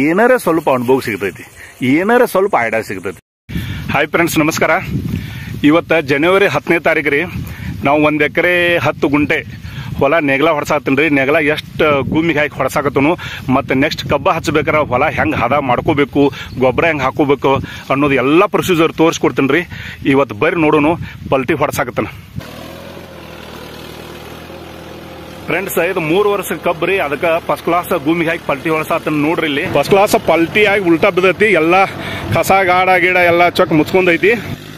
ಏನಾರ ಸ್ವಲ್ಪ ಅನುಭವ ಸಿಗ್ತೈತಿ ಏನಾರ ಸ್ವಲ್ಪ ಐಡಿಯಾ ಸಿಗ್ತೈತಿ ಹಾಯ್ ಫ್ರೆಂಡ್ಸ್ ನಮಸ್ಕಾರ ಇವತ್ತು ಜನವರಿ ಹತ್ತನೇ ತಾರೀಕು ರೀ ನಾವು ಒಂದು ಎಕರೆ ಹತ್ತು ಗುಂಟೆ ಹೊಲ ನೆಗಲ ಹೊಡ್ಸಾತೀನಿ ರೀ ನೆಗಲ ಎಷ್ಟು ಗುಮ್ಮಿಗೆ ಹಾಕಿ ಹೊಡ್ಸಾಕತ್ತನು ಮತ್ತು ನೆಕ್ಸ್ಟ್ ಕಬ್ಬ ಹಚ್ಬೇಕಾರೆ ಹೊಲ ಹೆಂಗೆ ಹದ ಮಾಡ್ಕೋಬೇಕು ಗೊಬ್ಬರ ಹೆಂಗೆ ಹಾಕೋಬೇಕು ಅನ್ನೋದು ಎಲ್ಲ ಪ್ರೊಸೀಜರ್ ತೋರಿಸ್ಕೊಡ್ತೀನಿ ರೀ ಇವತ್ತು ಬರ್ರಿ ನೋಡೋನು ಪಲ್ಟಿ ಹೊಡ್ಸಾಕತ್ತಾನ ಫ್ರೆಂಡ್ಸ್ ಇದು ಮೂರು ವರ್ಷ ಕಬ್ಬು ರೀ ಅದಕ್ಕೆ ಫಸ್ಟ್ ಕ್ಲಾಸ್ ಭೂಮಿಗೆ ಹಾಕಿ ಪಲ್ಟಿ ಹೊಡ್ಸಾತನ ನೋಡ್ರಿ ಇಲ್ಲಿ ಫಸ್ಟ್ ಕ್ಲಾಸ್ ಪಲ್ಟಿ ಆಗಿ ಉಲ್ಟಾ ಬಿದ್ದೈತಿ ಎಲ್ಲ ಕಸ ಗಾಡ ಗಿಡ ಎಲ್ಲ ಚೊಕ್ ಮುಚ್ಕೊಂಡೈತಿ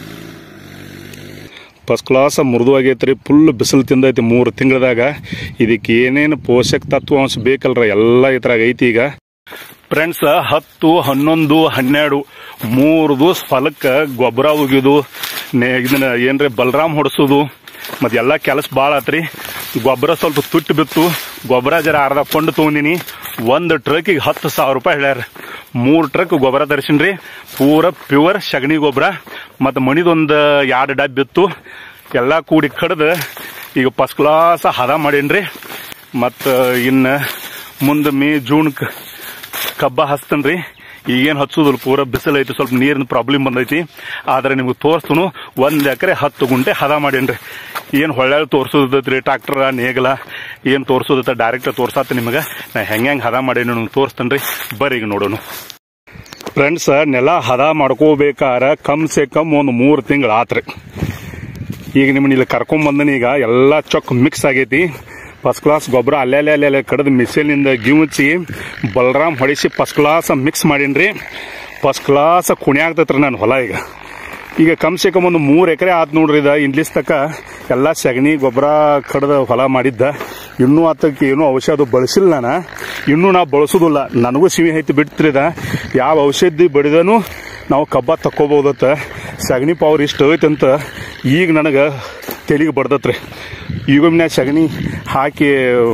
ಫಸ್ಟ್ ಕ್ಲಾಸ್ ಮೃದು ಆಗೈತ್ರಿ ಫುಲ್ ಬಿಸಿಲು ತಿಂದೈತಿ ಮೂರು ತಿಂಗಳದಾಗ ಇದಕ್ಕೆ ಏನೇನು ಪೋಷಕ ತತ್ವಾಂಶ ಬೇಕಲ್ರ ಎಲ್ಲ ಇದ್ರಾಗ ಐತಿ ಈಗ ಫ್ರೆಂಡ್ಸ್ ಹತ್ತು ಹನ್ನೊಂದು ಹನ್ನೆರಡು ಮೂರು ದಿವಸ ಹೊಲಕ್ಕೆ ಗೊಬ್ಬರ ಒಗಿಯೋದು ನೆ ಇದನ್ನ ಏನ್ರಿ ಬಲರಾಮ್ ಹೊಡ್ಸೋದು ಮತ್ತು ಎಲ್ಲ ಕೆಲಸ ಭಾಳ ಆತ್ರಿ ಗೊಬ್ಬರ ಸ್ವಲ್ಪ ತುಟ್ಟು ಬಿತ್ತು ಗೊಬ್ಬರ ಜರ ಅರ್ಧ ಕೊಂಡು ತೊಗೊಂಡಿನಿ ಒಂದು ಟ್ರಕ್ಕಿಗೆ ಹತ್ತು ಸಾವಿರ ರೂಪಾಯಿ ಹೇಳ್ಯಾರ ಮೂರು ಟ್ರಕ್ ಗೊಬ್ಬರ ತರಿಸಿನ್ರಿ ಪೂರ ಪ್ಯೂರ್ ಸಗಣಿ ಗೊಬ್ಬರ ಮತ್ತು ಮಣಿದೊಂದು ಎರಡು ಡಬ್ಬ ಬಿತ್ತು ಎಲ್ಲ ಕೂಡಿ ಕಡ್ದು ಈಗ ಫಸ್ಟ್ ಕ್ಲಾಸ್ ಹದ ಮಾಡೀನ್ರಿ ಮತ್ತು ಇನ್ನು ಮುಂದೆ ಮೇ ಜೂನ್ ಕಬ್ಬ ಹಚ್ತನ್ರಿ ಈಗೇನು ಹಚ್ಚೋದಿಲ್ಲ ಪೂರ ಬಿಸಿಲು ಐತಿ ಸ್ವಲ್ಪ ನೀರಿನ ಪ್ರಾಬ್ಲಮ್ ಬಂದೈತಿ ಆದ್ರೆ ನಿಮ್ಗೆ ತೋರಿಸ್ತನು ಒಂದು ಎಕರೆ ಹತ್ತು ಗುಂಟೆ ಹದ ಮಾಡೇನ್ರಿ ಏನು ಹೊಳ್ಳೆ ತೋರಿಸೋದೈತ್ರಿ ಟ್ರಾಕ್ಟರ್ ನೇಗಲ ಏನು ತೋರಿಸೋದೈತೆ ಡೈರೆಕ್ಟ್ ತೋರ್ಸಾತ ನಿಮಗೆ ನಾ ಹೆಂಗೆ ಹೆಂಗೆ ಹದ ಮಾಡೇನು ನಿಮ್ಗೆ ತೋರಿಸ್ತೇನೆ ರೀ ಬರ್ರಿ ಈಗ ನೋಡೋಣ ಫ್ರೆಂಡ್ಸ್ ನೆಲ ಹದ ಮಾಡ್ಕೋಬೇಕಾರ ಕಮ್ ಸೆ ಕಮ್ ಒಂದು ಮೂರು ತಿಂಗಳು ಆತ್ರಿ ಈಗ ನಿಮ್ಮನ್ನ ಇಲ್ಲಿ ಕರ್ಕೊಂಬಂದನ ಈಗ ಎಲ್ಲ ಚೊಕ್ ಮಿಕ್ಸ್ ಆಗೈತಿ ಫಸ್ಟ್ ಕ್ಲಾಸ್ ಗೊಬ್ಬರ ಅಲ್ಲೇ ಅಲ್ಲೇ ಅಲ್ಲೇ ಅಲ್ಲೇ ಕಡ್ದು ಮಿಷಿನಿಂದ ಗಿವುಚಿ ಬಲರಾಮ್ ಹೊಡಿಸಿ ಫಸ್ಟ್ ಕ್ಲಾಸ್ ಮಿಕ್ಸ್ ಮಾಡೀನ್ರಿ ಫಸ್ಟ್ ಕ್ಲಾಸ್ ಕುಣಿ ಆಗ್ತೈತ್ರಿ ನಾನು ಹೊಲ ಈಗ ಈಗ ಕಮ್ ಸೆ ಕಮ್ ಒಂದು ಮೂರು ಎಕರೆ ಆತ್ ನೋಡ್ರಿ ಇದ ಇಂಡ್ಲಿಸ್ ತಕ ಎಲ್ಲ ಸಗಣಿ ಗೊಬ್ಬರ ಕಡ್ದ ಹೊಲ ಮಾಡಿದ್ದ ಇನ್ನೂ ಆತಕ್ಕೆ ಏನೂ ಔಷಧ ಬಳಸಿಲ್ಲ ನಾನು ಇನ್ನೂ ನಾ ಬಳಸೋದಿಲ್ಲ ನನಗೂ ಸಿಮಿ ಐತಿ ಬಿಡ್ತಿರಿದ ಯಾವ ಔಷಧಿ ಬಡಿದನು ನಾವು ಕಬ್ಬ ತಕ್ಕೋಬಹುದತ್ತ ಸಗಣಿ ಪವರ್ ಇಷ್ಟು ಐತಂತ ಈಗ ನನಗೆ ತೆಲಿಗೆ ಬಡ್ದತ್ರಿ ಈಗೊಮ್ಮೆ ಸಗಣಿ ಹಾಕಿ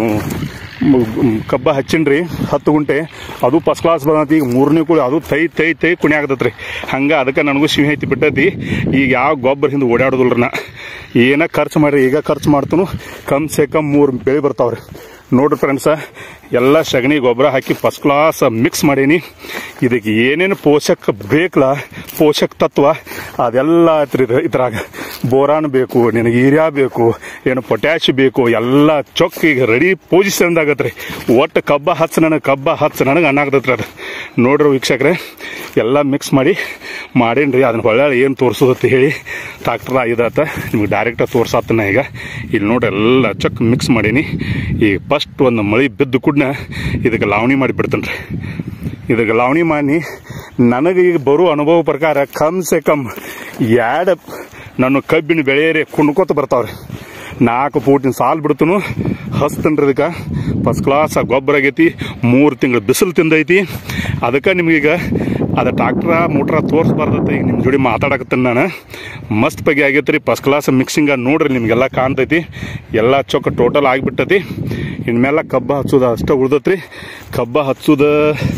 ಮ್, ಮ್, ಕಬ್ಬ ಹಚ್ಚಿನ್ರಿ ಹತ್ತು ಗುಂಟೆ ಅದು ಫಸ್ಟ್ ಕ್ಲಾಸ್ ಬಂದತಿ ಈಗ ಮೂರನೇ ಕುಳಿ ಅದು ತೈ ತೈ ತೈ ಕುಣಿ ಆಗತೈತ್ರಿ ಹಂಗ ಅದಕ್ಕೆ ನನಗೂ ಸಿಹಿ ಐತಿ ಬಿಟ್ಟೈತಿ ಈಗ ಯಾವ ಗೊಬ್ಬರ ಹಿಂದೆ ಓಡಾಡೋದಿಲ್ರಿ ನಾ ಏನ ಖರ್ಚು ಮಾಡ್ರಿ ಈಗ ಖರ್ಚು ಮಾಡ್ತನು ಕಮ್ ಸೆ ಕಮ್ ಮೂರು ಬೆಳೆ ಬರ್ತಾವ್ರಿ ನೋಡ್ರಿ ಫ್ರೆಂಡ್ಸ ಎಲ್ಲ ಸಗಣಿ ಗೊಬ್ಬರ ಹಾಕಿ ಫಸ್ಟ್ ಕ್ಲಾಸ್ ಮಿಕ್ಸ್ ಮಾಡೀನಿ ಇದಕ್ಕೆ ಏನೇನು ಪೋಷಕ ಬೇಕಲ್ಲ ಪೋಷಕ ತತ್ವ ಅದೆಲ್ಲ ಐತ್ರಿ ಇದ್ರ- ಇದ್ರಾಗ ಬೋರಾನ್ ಬೇಕು ನಿನಗೆ ಯೂರಿಯಾ ಬೇಕು ಏನು ಪೊಟ್ಯಾಶ್ ಬೇಕು ಎಲ್ಲ ಚೊಕ್ ಈಗ ರೆಡಿ ಪೊಸಿಷನ್ ಆಗತ್ರಿ ಒಟ್ಟು ಕಬ್ಬ ಹಚ್ಚ ನನಗೆ ಕಬ್ಬ ಹಚ್ಚ ನನಗೆ ಅನ್ನಾಗತೈತ್ರಿ ಅದು ನೋಡ್ರಿ ವೀಕ್ಷಕ್ರೆ ಎಲ್ಲ ಮಿಕ್ಸ್ ಮಾಡಿ ಮಾಡೇನ್ರಿ ಅದನ್ನ ಹೊಳ್ಳೆ ಏನು ತೋರಿಸೋದತ್ತ ಹೇಳಿ ಟ್ರಾಕ್ಟರ್ ಇದಾತ ನಿಮ್ಗೆ ಡೈರೆಕ್ಟ್ ತೋರ್ಸಾತನ ಈಗ ಇಲ್ಲಿ ನೋಡ್ರಿ ಎಲ್ಲ ಚೊಕ್ ಮಿಕ್ಸ್ ಮಾಡೀನಿ ಈಗ ಫಸ್ಟ್ ಒಂದು ಮಳೆ ಬಿದ್ದು ಕೂಡನ ಇದಕ್ಕೆ ಲಾವಣಿ ಮಾಡಿ ಬಿಡ್ತೇನೆ ರೀ ಇದಕ್ಕೆ ಲಾವಣಿ ಮಾಡಿ ನನಗೆ ಈಗ ಬರೋ ಅನುಭವ ಪ್ರಕಾರ ಕಮ್ ಸೆ ಕಮ್ ಎರಡು ನನ್ನ ಕಬ್ಬಿನ ಬೆಳೆಯರಿ ಕುಣ್ಕೋತ ಬರ್ತಾವ್ರಿ ನಾಲ್ಕು ಫೂಟಿನ ಸಾಲು ಬಿಡ್ತನು ಹಸ್ತನ್ರಿ ಇದಕ್ಕೆ ಫಸ್ಟ್ ಕ್ಲಾಸ್ ಗೊಬ್ಬರ ಆಗೈತಿ ಮೂರು ತಿಂಗಳು ಬಿಸಿಲು ತಿಂದೈತಿ ಅದಕ್ಕೆ ನಿಮಗೀಗ ಅದು ಟ್ರಾಕ್ಟ್ರ ಮೋಟ್ರ ತೋರಿಸ್ಬಾರ್ದತ್ತ ಈಗ ನಿಮ್ಮ ಜೋಡಿ ಮಾತಾಡಕತ್ತೀನಿ ನಾನು ಮಸ್ತ್ ಬಗ್ಗೆ ಆಗೈತೆ ರೀ ಫಸ್ಟ್ ಕ್ಲಾಸ್ ಮಿಕ್ಸಿಂಗ ನೋಡ್ರಿ ನಿಮಗೆಲ್ಲ ಕಾಣ್ತೈತಿ ಎಲ್ಲ ಚೊಕ್ಕ ಟೋಟಲ್ ಆಗಿಬಿಟ್ಟೈತಿ ಇನ್ಮೇಲೆ ಕಬ್ಬ ಹಚ್ಚೋದು ಅಷ್ಟೇ ಉಳ್ದತ್ರಿ ಕಬ್ಬ ಹಚ್ಚೋದು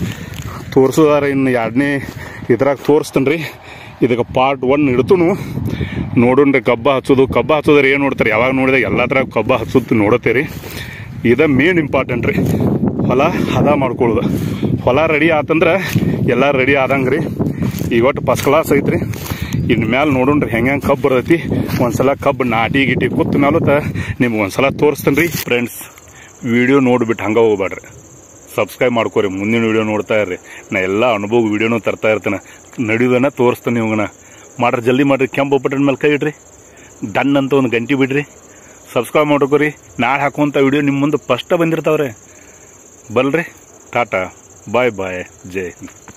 ತೋರಿಸೋದಾರ ಇನ್ನು ಎರಡನೇ ಇದ್ರಾಗ ತೋರಿಸ್ತೇನೆ ರೀ ಇದಕ್ಕೆ ಪಾರ್ಟ್ ಒನ್ ಇಡ್ತುನು ನೋಡೋಣ್ರಿ ಕಬ್ಬ ಹಚ್ಚೋದು ಕಬ್ಬ ಹಚ್ಚೋದ್ರೆ ಏನು ನೋಡ್ತಾರೆ ಯಾವಾಗ ನೋಡಿದಾಗ ಎಲ್ಲ ಥರ ಕಬ್ಬ ಹಚ್ಚೋದು ನೋಡತ್ತೀರಿ ಇದ ಮೇನ್ ಇಂಪಾರ್ಟೆಂಟ್ ರೀ ಹೊಲ ಹದ ಮಾಡ್ಕೊಳ್ಳೋದು ಹೊಲ ರೆಡಿ ಆತಂದ್ರೆ ಎಲ್ಲ ರೆಡಿ ಆದಂಗೆ ರೀ ಈಗ ಒಟ್ಟು ಫಸ್ಟ್ ಕ್ಲಾಸ್ ಐತ್ರಿ ಇನ್ನು ಮ್ಯಾಲೆ ನೋಡೋಣ್ರಿ ಹೆಂಗೆ ಹೆಂಗೆ ಕಬ್ಬು ಬರ್ತೈತಿ ಒಂದ್ಸಲ ಕಬ್ಬು ನಾಟಿ ಗಿಟಿ ಕೂತ್ ಮ್ಯಾಲತ್ತ ನಿಮ್ಗೆ ಒಂದ್ಸಲ ತೋರಿಸ್ತೇನೆ ರೀ ಫ್ರೆಂಡ್ಸ್ ವಿಡಿಯೋ ನೋಡ್ಬಿಟ್ಟು ಹಂಗೆ ಹೋಗ್ಬೇಡ್ರಿ ಸಬ್ಸ್ಕ್ರೈಬ್ ಮಾಡ್ಕೋರಿ ಮುಂದಿನ ವಿಡಿಯೋ ನೋಡ್ತಾ ಇರ್ರಿ ನಾ ಎಲ್ಲ ಅನುಭವ ವಿಡಿಯೋನು ತರ್ತಾ ಇರ್ತೇನೆ ನಡೆಯೋದನ್ನ ತೋರಿಸ್ತೇನೆ ನಿಮ್ಗನ ಮಾಡ್ರಿ ಜಲ್ದಿ ಮಾಡ್ರಿ ಕೆಂಪು ಬಟನ್ ಮೇಲೆ ಕೈ ಇಡ್ರಿ ಡನ್ ಅಂತ ಒಂದು ಗಂಟೆ ಬಿಡ್ರಿ ಸಬ್ಸ್ಕ್ರೈಬ್ ಮಾಡ್ಕೋರಿ ನಾಳೆ ಹಾಕುವಂಥ ವಿಡಿಯೋ ನಿಮ್ಮ ಮುಂದೆ ಫಸ್ಟ್ ಬಂದಿರ್ತಾವ್ರೆ ಬಲ್ರಿ tata bye bye Jai Hind